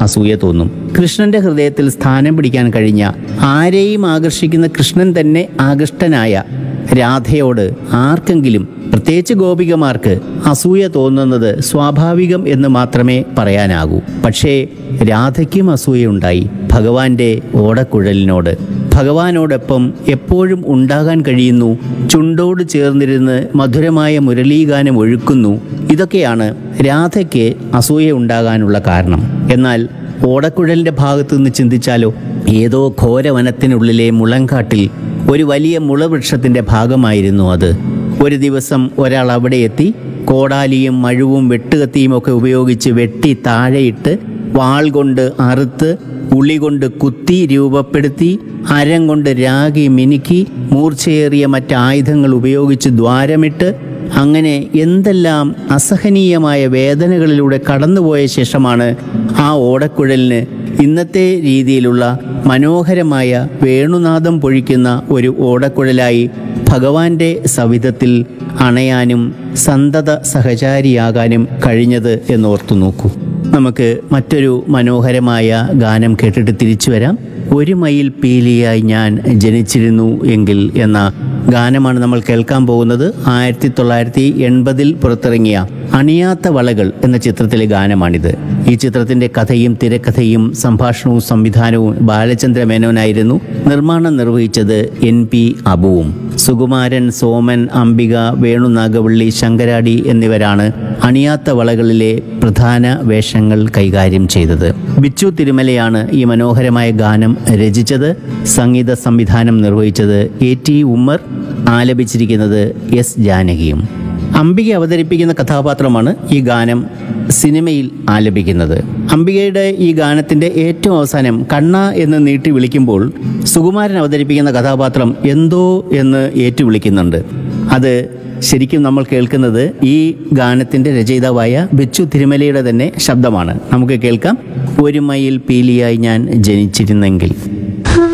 അസൂയ തോന്നും കൃഷ്ണന്റെ ഹൃദയത്തിൽ സ്ഥാനം പിടിക്കാൻ കഴിഞ്ഞ ആരെയും ആകർഷിക്കുന്ന കൃഷ്ണൻ തന്നെ ആകൃഷ്ടനായ രാധയോട് ആർക്കെങ്കിലും പ്രത്യേകിച്ച് ഗോപികമാർക്ക് അസൂയ തോന്നുന്നത് സ്വാഭാവികം എന്ന് മാത്രമേ പറയാനാകൂ പക്ഷേ രാധയ്ക്കും അസൂയയുണ്ടായി ഭഗവാന്റെ ഓടക്കുഴലിനോട് ഭഗവാനോടൊപ്പം എപ്പോഴും ഉണ്ടാകാൻ കഴിയുന്നു ചുണ്ടോട് ചേർന്നിരുന്ന് മധുരമായ മുരളീഗാനം ഒഴുക്കുന്നു ഇതൊക്കെയാണ് രാധയ്ക്ക് അസൂയ ഉണ്ടാകാനുള്ള കാരണം എന്നാൽ ഓടക്കുഴലിന്റെ ഭാഗത്തു നിന്ന് ചിന്തിച്ചാലോ ഏതോ ഘോരവനത്തിനുള്ളിലെ മുളങ്കാട്ടിൽ ഒരു വലിയ മുളവൃക്ഷത്തിന്റെ ഭാഗമായിരുന്നു അത് ഒരു ദിവസം ഒരാൾ അവിടെ എത്തി കോടാലിയും മഴുവും വെട്ടുകത്തിയും ഒക്കെ ഉപയോഗിച്ച് വെട്ടി താഴെയിട്ട് വാൾ കൊണ്ട് അറുത്ത് ഉളി കൊണ്ട് കുത്തി രൂപപ്പെടുത്തി അരം കൊണ്ട് രാഗി മിനുക്കി മൂർച്ചയേറിയ മറ്റ് ആയുധങ്ങൾ ഉപയോഗിച്ച് ദ്വാരമിട്ട് അങ്ങനെ എന്തെല്ലാം അസഹനീയമായ വേദനകളിലൂടെ കടന്നുപോയ ശേഷമാണ് ആ ഓടക്കുഴലിന് ഇന്നത്തെ രീതിയിലുള്ള മനോഹരമായ വേണുനാദം പൊഴിക്കുന്ന ഒരു ഓടക്കുഴലായി ഭഗവാന്റെ സവിധത്തിൽ അണയാനും സന്തത സഹചാരിയാകാനും കഴിഞ്ഞത് എന്നോർത്തു നോക്കൂ നമുക്ക് മറ്റൊരു മനോഹരമായ ഗാനം കേട്ടിട്ട് തിരിച്ചു വരാം ഒരു മയിൽ പീലിയായി ഞാൻ ജനിച്ചിരുന്നു എങ്കിൽ എന്ന ഗാനമാണ് നമ്മൾ കേൾക്കാൻ പോകുന്നത് ആയിരത്തി തൊള്ളായിരത്തി എൺപതിൽ പുറത്തിറങ്ങിയ അണിയാത്ത വളകൾ എന്ന ചിത്രത്തിലെ ഗാനമാണിത് ഈ ചിത്രത്തിന്റെ കഥയും തിരക്കഥയും സംഭാഷണവും സംവിധാനവും ബാലചന്ദ്ര മേനോനായിരുന്നു നിർമ്മാണം നിർവഹിച്ചത് എൻ പി അബുവും സുകുമാരൻ സോമൻ അംബിക വേണു നാഗവള്ളി ശങ്കരാടി എന്നിവരാണ് അണിയാത്ത വളകളിലെ പ്രധാന വേഷങ്ങൾ കൈകാര്യം ചെയ്തത് ബിച്ചു തിരുമലയാണ് ഈ മനോഹരമായ ഗാനം രചിച്ചത് സംഗീത സംവിധാനം നിർവഹിച്ചത് എ ടി ഉമ്മർ ആലപിച്ചിരിക്കുന്നത് എസ് ജാനകിയും അംബിക അവതരിപ്പിക്കുന്ന കഥാപാത്രമാണ് ഈ ഗാനം സിനിമയിൽ ആലപിക്കുന്നത് അംബികയുടെ ഈ ഗാനത്തിന്റെ ഏറ്റവും അവസാനം കണ്ണ എന്ന് നീട്ടി വിളിക്കുമ്പോൾ സുകുമാരൻ അവതരിപ്പിക്കുന്ന കഥാപാത്രം എന്തോ എന്ന് ഏറ്റു വിളിക്കുന്നുണ്ട് അത് ശരിക്കും നമ്മൾ കേൾക്കുന്നത് ഈ ഗാനത്തിന്റെ രചയിതാവായ ബിച്ചു തിരുമലയുടെ തന്നെ ശബ്ദമാണ് നമുക്ക് കേൾക്കാം ഒരു മയിൽ പീലിയായി ഞാൻ ജനിച്ചിരുന്നെങ്കിൽ